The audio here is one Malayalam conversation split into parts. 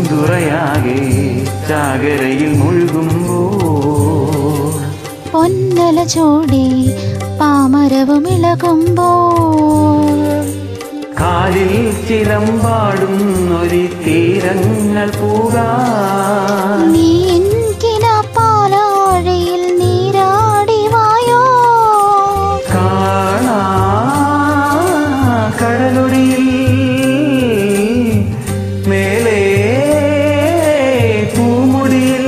പൂന്തുറയാകെ ചാകരയിൽ മുഴുകുമ്പോൾ പൊന്നല ചൂടി പാമരവും ഇളകുമ്പോൾ കാലിൽ ചിലമ്പാടുന്നൊരി തീരങ്ങൾ പൂകാൻ നീ എനിക്കിന പാലാഴയിൽ നീരാടി വായോ കാണാ കടലൊടിയിൽ മേലേ പൂമുടിയിൽ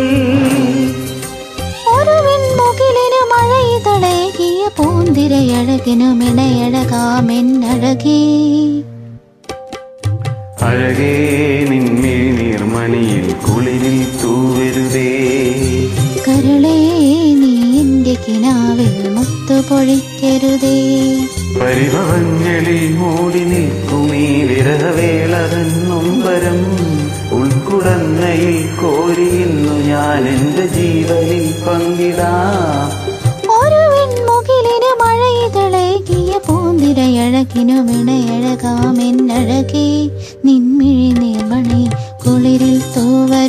ഒരു വിൺമുകിലിനു മഴയിതളേകിയ പൂന്തിരയഴകിനും ഇണയഴകാമെന്നഴകേ അഴകേ നിന്മേ നീർമണിയിൽ കുളിരിൽ തൂവരുതേ കരളേ നീ എന്റെ കിനാവിൽ മുത്തു പൊഴിക്കരുതേ പരിഭവങ്ങളിൽ മൂടി നിൽക്കുമീ വിരഹവേളതൻ നൊമ്പരം ഉൾക്കുടന്നയിൽ കോരിയുന്നു ഞാൻ എന്റെ ജീവനിൽ പങ്കിടാം ഒരു വിൺമുകിലിനു മഴയിതളേകിയ പൂന്തിരയഴകിനും ഇണയഴകാമെന്നഴകേ നിൻമിഴി നീർമണി കുളിരിൽ തൂവ